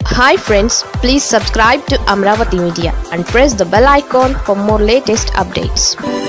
hi friends please subscribe to Amaravati media and press the bell icon for more latest updates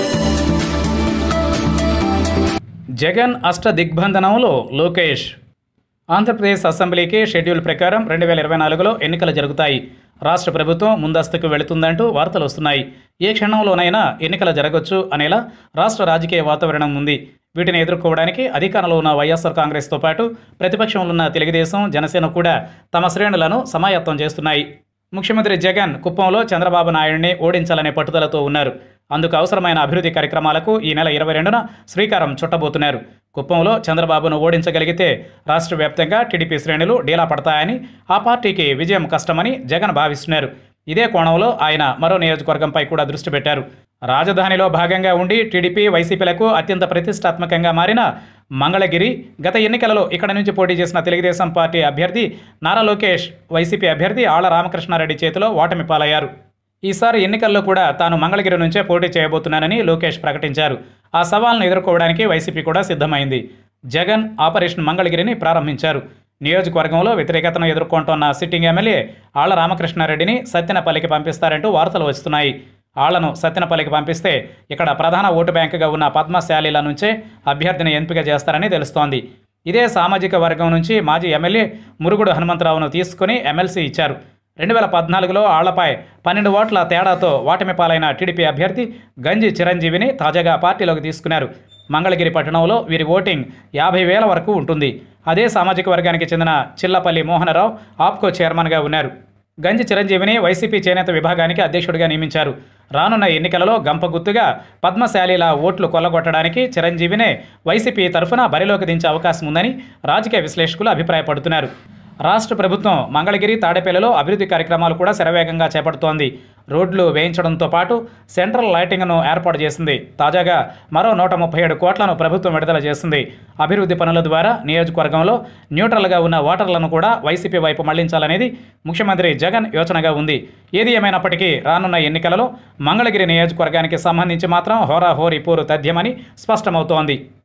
Jagan అష్ట దిగ్బంధనంలో లోకేష్ ఆంధ్రప్రదేశ్ అసెంబ్లీకి schedule ప్రకారం రెండు వేల ఇరవై నాలుగులో ఎన్నికలు జరుగుతాయి రాష్ట్ర ప్రభుత్వం ముందస్తుకు వెళుతుందంటూ వార్తలు వస్తున్నాయి ఏ క్షణంలోనైనా ఎన్నికలు జరగొచ్చు అనేలా రాష్ట్ర రాజకీయ వాతావరణం ఉంది వీటిని ఎదుర్కోవడానికి అధికారంలో ఉన్న వైఎస్ఆర్ కాంగ్రెస్తో పాటు ప్రతిపక్షంలో ఉన్న తెలుగుదేశం జనసేన కూడా తమ శ్రేణులను సమాయత్తం చేస్తున్నాయి ముఖ్యమంత్రి జగన్ కుప్పంలో చంద్రబాబు నాయుడిని ఓడించాలనే పట్టుదలతో ఉన్నారు అందుకు అవసరమైన అభివృద్ధి కార్యక్రమాలకు ఈ నెల ఇరవై రెండున శ్రీకారం చుట్టబోతున్నారు కుప్పంలో చంద్రబాబును ఓడించగలిగితే రాష్ట్ర వ్యాప్తంగా టీడీపీ శ్రేణులు డీలా పడతాయని ఆ పార్టీకి విజయం కష్టమని జగన్ భావిస్తున్నారు ఇదే కోణంలో ఆయన మరో నియోజకవర్గంపై కూడా దృష్టి పెట్టారు రాజధానిలో భాగంగా ఉండి టీడీపీ వైసీపీలకు అత్యంత ప్రతిష్టాత్మకంగా మారిన మంగళగిరి గత ఎన్నికలలో ఇక్కడ నుంచి పోటీ చేసిన తెలుగుదేశం పార్టీ అభ్యర్థి నారా లోకేష్ వైసీపీ అభ్యర్థి ఆళ్ల రామకృష్ణారెడ్డి చేతిలో ఓటమి పాలయ్యారు ఈసారి ఎన్నికల్లో కూడా తాను మంగళగిరి నుంచే పోటీ చేయబోతున్నానని లోకేష్ ప్రకటించారు ఆ సవాల్ను ఎదుర్కోవడానికి వైసీపీ కూడా సిద్ధమైంది జగన్ ఆపరేషన్ మంగళగిరిని ప్రారంభించారు నియోజకవర్గంలో వ్యతిరేకతను ఎదుర్కొంటున్న సిట్టింగ్ ఎమ్మెల్యే ఆళ్ల రామకృష్ణారెడ్డిని సత్యనపల్లికి పంపిస్తారంటూ వార్తలు వస్తున్నాయి ఆళ్లను సత్యనపల్లికి పంపిస్తే ఇక్కడ ప్రధాన ఓటు బ్యాంకుగా ఉన్న పద్మశాలీల నుంచే అభ్యర్థిని ఎంపిక చేస్తారని తెలుస్తోంది ఇదే సామాజిక వర్గం నుంచి మాజీ ఎమ్మెల్యే మురుగుడు హనుమంతరావును తీసుకుని ఎమ్మెల్సీ ఇచ్చారు రెండు వేల పద్నాలుగులో ఆళ్లపై పన్నెండు ఓట్ల తేడాతో ఓటమి పాలైన టీడీపీ అభ్యర్థి గంజి చిరంజీవిని తాజాగా పార్టీలోకి తీసుకున్నారు మంగళగిరి పట్టణంలో వీరి ఓటింగ్ యాభై వేల వరకు ఉంటుంది అదే సామాజిక వర్గానికి చెందిన చిల్లపల్లి మోహనరావు ఆప్కో చైర్మన్గా ఉన్నారు గంజి చిరంజీవిని వైసీపీ చేనేత విభాగానికి అధ్యక్షుడిగా నియమించారు రానున్న ఎన్నికలలో గంపగుత్తుగా పద్మశాలీల ఓట్లు కొల్లగొట్టడానికి చిరంజీవినే వైసీపీ తరఫున బరిలోకి దించే అవకాశం ఉందని రాజకీయ విశ్లేషకులు అభిప్రాయపడుతున్నారు రాష్ట్ర ప్రభుత్వం మంగళగిరి తాడేపల్లిలో అభివృద్ధి కార్యక్రమాలు కూడా శరవేగంగా చేపడుతోంది రోడ్లు వేయించడంతో పాటు సెంట్రల్ లైటింగ్ను ఏర్పాటు చేసింది తాజాగా మరో నూట ముప్పై ఏడు కోట్లను ప్రభుత్వం విడుదల చేసింది అభివృద్ధి పనుల ద్వారా నియోజకవర్గంలో న్యూట్రల్గా ఉన్న ఓటర్లను కూడా వైసీపీ వైపు మళ్లించాలనేది ముఖ్యమంత్రి జగన్ యోచనగా ఉంది ఏది ఏమైనప్పటికీ రానున్న ఎన్నికలలో మంగళగిరి నియోజకవర్గానికి సంబంధించి మాత్రం హోరాహోరీ పోరు తథ్యమని స్పష్టమవుతోంది